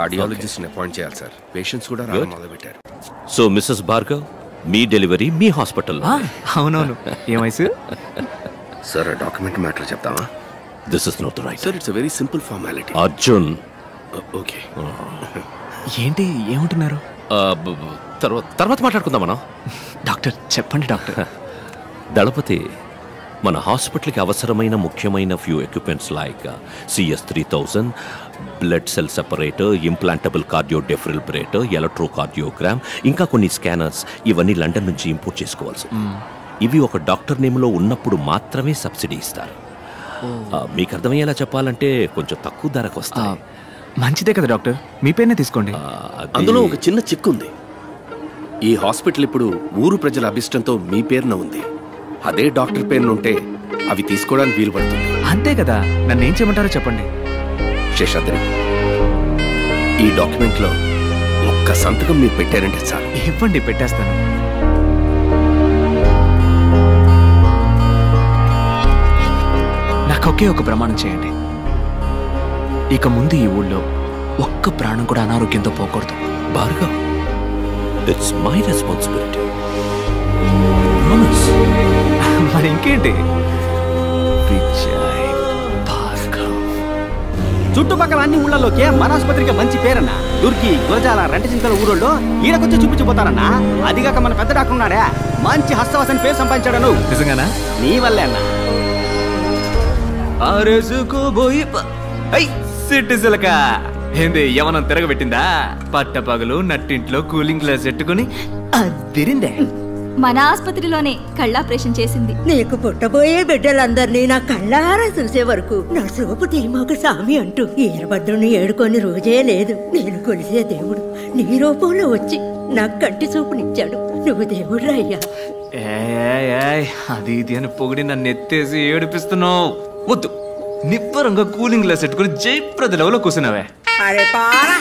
కార్డియాలజిస్ట్ని appoint చేయాలి sir patients కూడా రావడం మొదలుపెట్టారు సో మిస్సెస్ భార్గవ్ మీ డెలివరీ మీ హాస్పిటల్లో అవునవును ఏ వయసు సార్ డాక్యుమెంట్ మ్యాటర్ చెప్తామా this is not right sir it's very simple formality Arjun okay ఏంటి ఏమంటున్నారు ఆ, బ- బ- తర్వాత తర్వాత మాట్లాడుకుందాం మనం డాక్టర్ చెప్పండి డాక్టర్ దళపతి మన హాస్పిటల్కి అవసరమైన ముఖ్యమైన few equipments like CS three thousand blood cell separator implantable cardio defibrillator electrocardiogram ఇంకా కొన్ని స్కానర్స్ ఇవన్నీ లండన్ నుంచి ఇంపోర్ట్ చేసుకోవాల్సి ఇవి ఒక డాక్టర్ నేమ్లో ఉన్నప్పుడు మాత్రమే సబ్సిడీ ఇస్తారు ఆ, మీకు అర్థమయ్యేలా చెప్పాలంటే కొంచెం తక్కువ ధరకు వస్తాయి మంచిదే కదా డాక్టర్ మీ పేరునే తీసుకోండి ఆ, అది- అందులో ఒక చిన్న చిక్కు ఉంది ఈ హాస్పిటల్ ఇప్పుడు ఊరు ప్రజల అభిష్టంతో మీ పేరున ఉంది అదే డాక్టర్ పేరున ఉంటే అవి తీసుకోవడానికి వీలు పడుతుంది అంతే కదా నన్ను ఏం చేయమంటారో చెప్పండి శేషాద్రి ఈ డాక్యుమెంట్ లో ఒక్క సంతకం మీరు పెట్టారంటే చాలు ఇవ్వండి పెట్టేస్తాను నాకు ఒకే ఒక ప్రమాణం చేయండి ఇక ముందు ఈ ఊళ్ళో ఒక్క ప్రాణం కూడా అనారోగ్యంతో పోకూడదు Bhargav it's my responsibility promise మరి ఇంకేంటి విజయ్ భార్గవ్ చుట్టుపక్కల అన్ని ఊళ్ళలోకే మన ఆసుపత్రికి మంచి పేరన్నా దుర్గి గురజాల రెంటచింతల ఊరోళ్ళు ఈడకొచ్చి చూపించిపోతారన్నా అదిగాక మన పెద్ద డాక్టర్ ఉన్నాడే మంచి హస్తవాసని పేరు సంపాదించాడను నిజంగానా నీ వల్లే అన్నా ఆరేసుకోబోయి సిటిజలక ఏంది యవనం తిరగబెట్టిందా పట్టపగలు నట్టింట్లో కూలింగ్ గ్లాస్ పెట్టుకుని అదిరిందే మన ఆసుపత్రిలోనే కళ్ళాపరేషన్ చేసింది నీకు పుట్టబోయే బిడ్డలందరినీ నా కళ్ళారా చూసే వరకు నా సోపు తీమాక సామి అంటూ ఈరభద్రుని ఏడుకొని రోజే లేదు నేను కొలిసే దేవుడు నీ రూపంలో వచ్చి నాకు కంటి చూపునిచ్చాడు నువ్వు దేవుడు అయ్యా ఏయ్, ఏయ్, అది ఇది అని పొగిడి నన్ను ఎత్తేసి ఏడిపిస్తున్నావు వద్దు నిబ్బరంగా కూలింగ్ గ్లాస్ పెట్టుకుని జయప్రద లెవెల్లో కూర్చున్నావే అరే పారా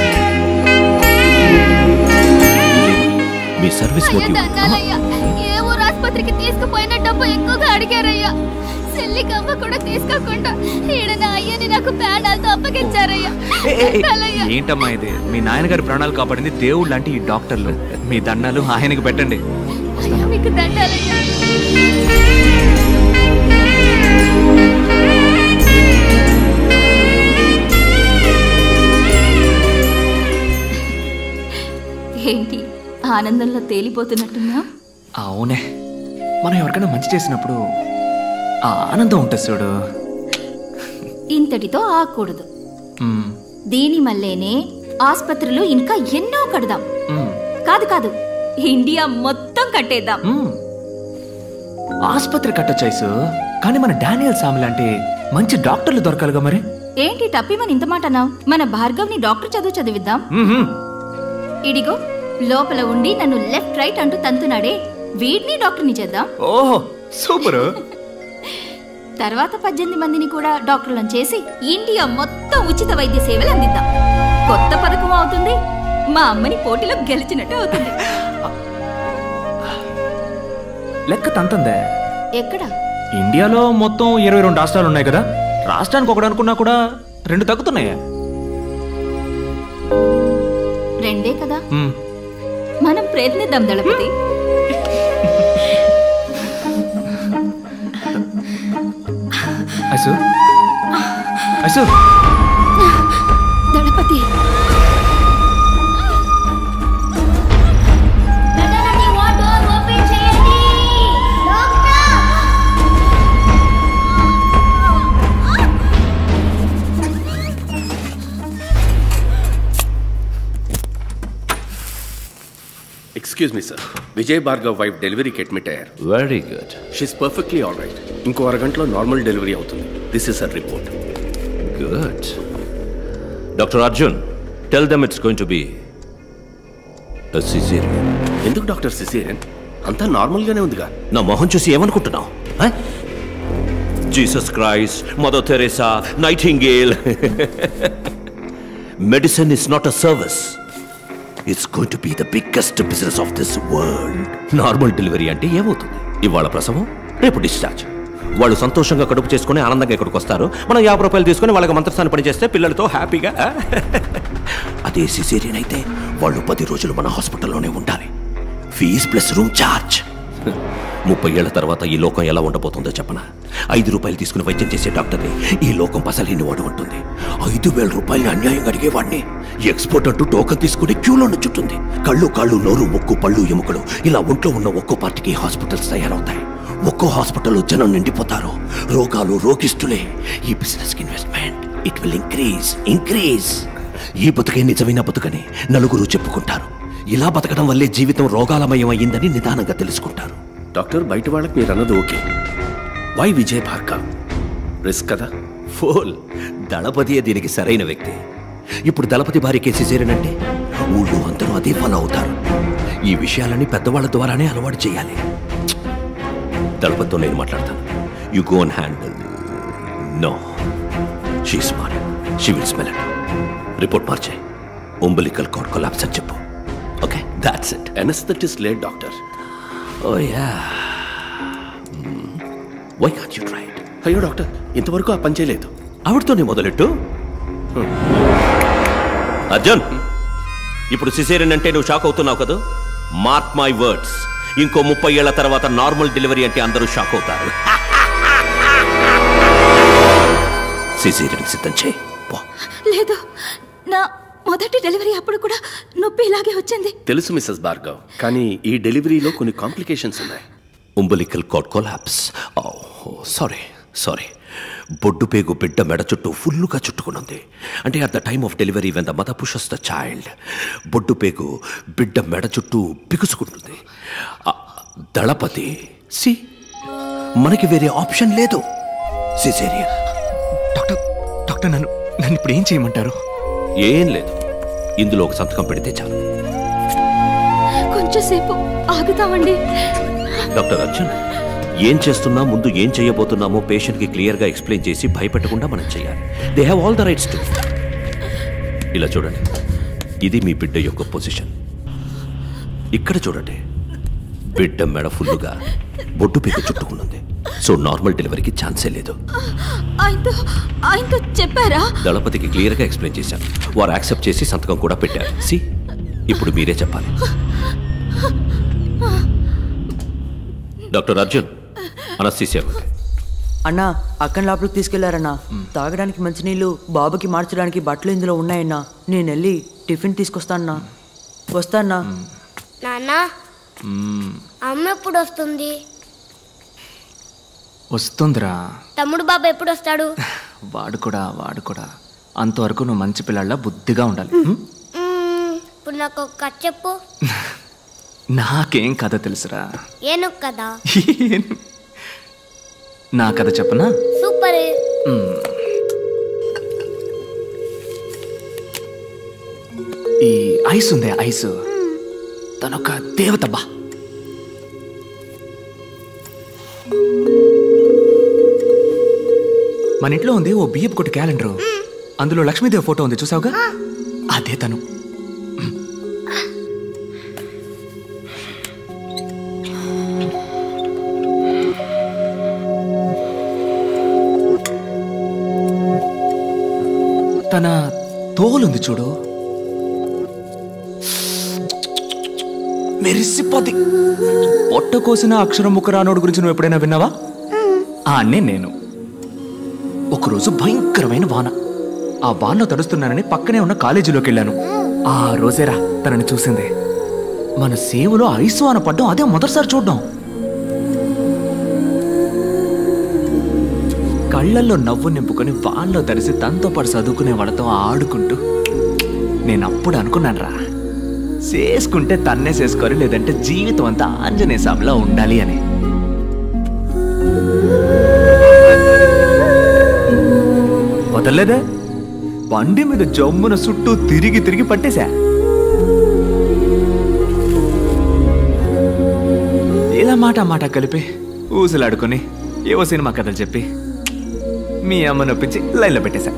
మీ సర్వీస్ అయ్యా మోటివ్ దండాలయ్యా ఏ ఊరు ఆసుపత్రికి తీసుకుపోయిన డబ్బు ఎక్కువగా అడిగారయ్యా చెల్లికమ్మ కూడా తీసుకోకుండా ఈడ నా అయ్యని నాకు పేడాలతో అప్పగించారయ్యా ఏ, ఏ, ఏ, దండాలయ్యా. ఏంటమ్మా ఇది మీ నాయనగారి ప్రాణాలు కాపాడింది దేవుడు లాంటి ఈ డాక్టర్లు మీ దండాలు ఆయనకి పెట్టండి అయ్యా, మీకు దండాలయ్యా ఏంటి ఆనందంలో తేలిపోతున్నట్టున్నా అవునే మనం ఎవరికైనా మంచి చేసినప్పుడు ఆ ఆనందం ఉంటుంది చూడు ఇంతటితో ఆకూడదు మ్మ్, దీని మల్లేనే ఆసుపత్రులు ఇంకా ఎన్నో కడదాం మ్మ్, కాదు కాదు ఇండియా మొత్తం కట్టేద్దాం మ్మ్. ఆసుపత్రి కట్టొచ్చాయిసు కానీ మన డానియల్ సామి లాంటి మంచి డాక్టర్లు దొరకాలిగా మరి ఏంటి టప్పిమని ఇంత మాట అన్నావు మన భార్గవ్ని డాక్టర్ చదువు చదివిద్దాం మ్మ్. ఇడిగో లోపల ఉండి నన్ను లెఫ్ట్ రైట్ అంటూ తంతున్నాడే వీడిని డాక్టర్ని చేద్దాం ఓహో సూపరు తర్వాత పద్దెనిమిది మందిని కూడా డాక్టర్లను చేసి ఇండియా మొత్తం ఉచిత వైద్య సేవలు అందిద్దాం కొత్త పథకం అవుతుంది మా అమ్మని పోటీలో గెలిచినట్టు అవుతుంది లెక్క తంతందే ఎక్కడ ఇండియాలో మొత్తం ఇరవై రెండు రాష్ట్రాలు ఉన్నాయి కదా రాష్ట్రానికి ఒకటి అనుకున్నా కూడా రెండు తగ్గుతున్నాయా రెండే కదా మ్మ్. మనం ప్రయత్నిద్దాం దళపతి అసు అసు Dalapathi excuse me sir Vijay Bhargav wife డెలివరీకి అడ్మిట్ అయ్యారు very good she's perfectly all right ఇంకో అరగంటలో నార్మల్ డెలివరీ అవుతుంది this is uh report good doctor Arjun tell them it's going to be caesarean ఎందుకు డాక్టర్ సిసేరియన్ అంతా నార్మల్గానే ఉందిగా నా మొహం చూసి ఏమనుకుంటున్నావు Jesus Christ Mother Teresa Nightingale medicine is not a service it's going to be the biggest business of this world normal delivery అంటే ఏమవుతుంది ఇవాళ ప్రసవం రేపు డిశ్చార్జ్ వాళ్ళు సంతోషంగా కడుపు చేసుకుని ఆనందంగా ఇక్కడికి వస్తారు మనం యాభై రూపాయలు తీసుకుని వాళ్ళకి మంత్రస్థానం పని చేస్తే పిల్లలతో హ్యాపీగా అదే సిసేరియన్ అయితే వాళ్ళు పది రోజులు మన హాస్పిటల్లోనే ఉండాలి ఫీజ్ ప్లస్ రూమ్ ఛార్జ్ ముప్పై ఏళ్ల తర్వాత ఈ లోకం ఎలా ఉండబోతుందో చెప్పనా ఐదు రూపాయలు తీసుకుని వైద్యం చేసే డాక్టర్ని ఈ లోకం పసలేని వాడు ఉంటుంది ఐదు వేల రూపాయలు అన్యాయంగా అడిగేవాడిని ఎక్స్పోర్ట్ అంటూ టోకన్ తీసుకుని క్యూలో చుట్టుంది కళ్ళు కాళ్ళు నోరు ముక్కు పళ్ళు ఎముకలు ఇలా ఒంట్లో ఉన్న ఒక్కో పార్టీకి హాస్పిటల్స్ తయారవుతాయి ఒక్కో హాస్పిటల్లో జనం నిండిపోతారు రోగాలు రోగిస్తులే ఈ business investment it will increase increase ఈ బతుకే నిజమైన బతుకని నలుగురు చెప్పుకుంటారు ఇలా బతకడం వల్లే జీవితం రోగాలమయం అయ్యిందని నిదానంగా తెలుసుకుంటారు డాక్టర్ బయట వాళ్ళకి మీరు అన్నది okay why Vijay Bhargav risk కదా ఫోల్ దళపతియే దీనికి సరైన వ్యక్తి ఇప్పుడు దళపతి భార్య కేసి చేరినంటే ఊళ్ళో అందరూ అదే ఫాలో అవుతారు ఈ విషయాలని పెద్దవాళ్ళ ద్వారానే అలవాటు చేయాలి దళపతితో నేను మాట్లాడతాను you go and handle no she smart she will smell it report మార్చే ఉంబలికల్ కార్డ్ కొలాప్స్ అని చెప్పు okay that's it anaesthetist late doctor oh yeah why can't you try it అయ్యో డాక్టర్ ఇంతవరకు ఆ పని చేయలేదు ఆవిడతోనే మొదలెట్టు అర్జున్ ఇప్పుడు సిసేరియన్ అంటే నువ్వు షాక్ అవుతున్నావు కదా మార్క్ మై వర్డ్స్ ఇంకో ముప్పై ఏళ్ల తర్వాత నార్మల్ డెలివరీ అంటే అందరూ షాక్ అవుతారు సిసేరియన్ సిద్ధం చేయి పో లేదు నా మొదటి డెలివరీ అప్పుడు కూడా నొప్పి ఇలాగే వచ్చింది తెలుసు మిస్సెస్ భార్గవ్ కానీ ఈ డెలివరీలో కొన్ని కాంప్లికేషన్స్ ఉన్నాయి umbilical cord collapse. Oh, sorry sorry బొడ్డు పేగు బిడ్డ మెడ చుట్టూ ఫుల్లుగా చుట్టుకునుంది అంటే at the time of delivery when the mother pushes the child బొడ్డు పేగు బిడ్డ మెడ చుట్టూ బిగుసుకుంటుంది ఆ, దళపతి సి మనకి వేరే ఆప్షన్ లేదు సిసేరియన్ డాక్టర్ డాక్టర్ నన్ను నన్ను ఇప్పుడు ఏం చేయమంటారు ఏం లేదు ఇందులో ఒక సంతకం పెడితే చాలు కొంచెంసేపు ఆగుతామండి డాక్టర్ అర్జున్ ఏం చేస్తున్నా ముందు ఏం చేయబోతున్నామో పేషెంట్కి క్లియర్గా ఎక్స్ప్లెయిన్ చేసి భయపెట్టకుండా మనం చేయాలి they have all the rights to ఇలా చూడండి ఇది మీ బిడ్డ యొక్క పొజిషన్ ఇక్కడ చూడండి బిడ్డ మెడ ఫుల్లుగా బొడ్డు పీక చుట్టుకున్నది సో నార్మల్ డెలివరీకి ఛాన్సే లేదు ఆయనతో ఆయనతో చెప్పారా దళపతికి క్లియర్గా ఎక్స్ప్లెయిన్ చేశాను వారు యాక్సెప్ట్ చేసి సంతకం కూడా పెట్టారు సి ఇప్పుడు మీరే చెప్పాలి డాక్టర్ అర్జున్ అనస్థీసియా అన్నా అక్కని లోపలికి తీసుకెళ్లారన్నా తాగడానికి మంచినీళ్ళు బాబుకి మార్చడానికి బట్టలు ఇందులో ఉన్నాయన్నా నేను వెళ్ళి టిఫిన్ తీసుకొస్తానన్నా వస్తానా నాన్న అమ్మ ఎప్పుడు వస్తుంది వస్తుందిరా తమ్ముడు బాబు ఎప్పుడు వస్తాడు వాడు కూడా వాడు కూడా అంతవరకు నువ్వు మంచి పిల్లల్లా బుద్ధిగా ఉండాలి హ్మ్? మ్మ్, ఇప్పుడు నాకు ఒక కథ చెప్పు నాకేం కథ తెలుసురా ఏనుగు కదా నా కథ చెప్పనా సూపర్ ఈ ఐస్ ఉందే ఐస్ తనొక దేవత బా మన ఇంట్లో ఉంది ఓ బియ్యపు కొట్టు క్యాలెండర్ అందులో లక్ష్మీదేవి ఫోటో ఉంది చూసావుగా అదే తను తన తోలుంది చూడు మెరిసిపోద్ది పొట్ట కోసిన అక్షరం ముక్క రానోడు గురించి నువ్వు ఎప్పుడైనా విన్నావా ఆ అన్నే నేను ఒకరోజు భయంకరమైన వాన ఆ వానలో తడుస్తున్నానని పక్కనే ఉన్న కాలేజీలోకి వెళ్ళాను ఆ రోజేరా తనని చూసింది మన సేవలో ఐసు వాన పడ్డం అదే మొదటిసారి చూడడం కళ్ళల్లో నవ్వు నింపుకొని వాళ్ళలో తడిసి తనతో పాటు చదువుకునే వాళ్ళతో ఆడుకుంటూ నేను అప్పుడు అనుకున్నాను రా చేసుకుంటే తన్నే చేసుకోవాలి లేదంటే జీవితం అంతా ఆంజనేయ స్వామిలా ఉండాలి అని వదలలేదే బండి మీద జమ్మున చుట్టూ తిరిగి తిరిగి పట్టేశా ఇలా మాట మాట కలిపి ఊసులాడుకొని ఏవో సినిమా కథలు చెప్పి మీ అమ్మ నొప్పించి లైన్లో పెట్టేశా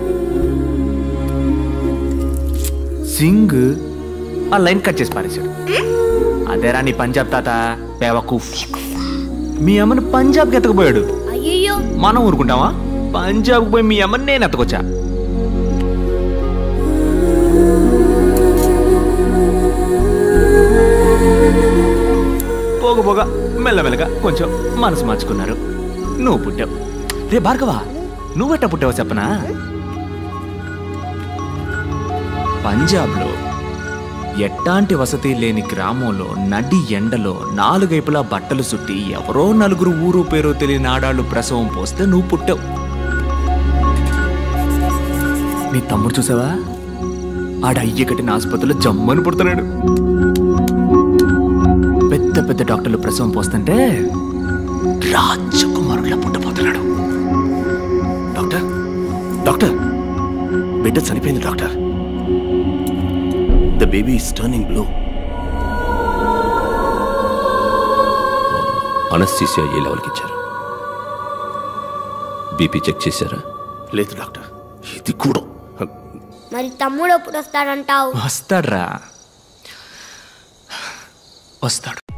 సింగ్ ఆ లైన్ కట్ చేసి పారేశాడు అదేరా నీ పంజాబ్ తాత బేవకూఫ్ మీ అమ్మను పంజాబ్కి ఎత్తకపోయాడు అయ్యో మనం ఊరుకుంటావా పంజాబ్ పోయి మీ అమ్మని నేను ఎత్తకొచ్చా పోగ పోగ మెల్లమెల్లగా కొంచెం మనసు మార్చుకున్నారు నువ్వు పుట్టావు రే భార్గవా నువ్వెట్ట పుట్టావో చెప్పనా పంజాబ్లో ఎట్టాంటి వసతి లేని గ్రామంలో నడి ఎండలో నాలుగైపులా బట్టలు చుట్టి ఎవరో నలుగురు ఊరు పేరు తెలియని ఆడాళ్ళు ప్రసవం పోస్తే నువ్వు పుట్టావు నీ తమ్ముడు చూసావా ఆడ అయ్య కట్టిన ఆసుపత్రిలో జమ్మని పుడుతున్నాడు పెద్ద పెద్ద డాక్టర్లు ప్రసవం పోస్తుంటే రాజకుమారులా పుట్టబోతున్నాడు డాక్టర్ డాక్టర్ బిడ్డ చనిపోయింది doctor the baby is turning blue anaesthesia ఏ లెవెల్కి ఇచ్చారు బీపీ చెక్ చేశారా లేదు డాక్టర్ ఇది కూడా మరి తమ్ముడు ఎప్పుడు వస్తాడంటావు వస్తాడ్రా వస్తాడు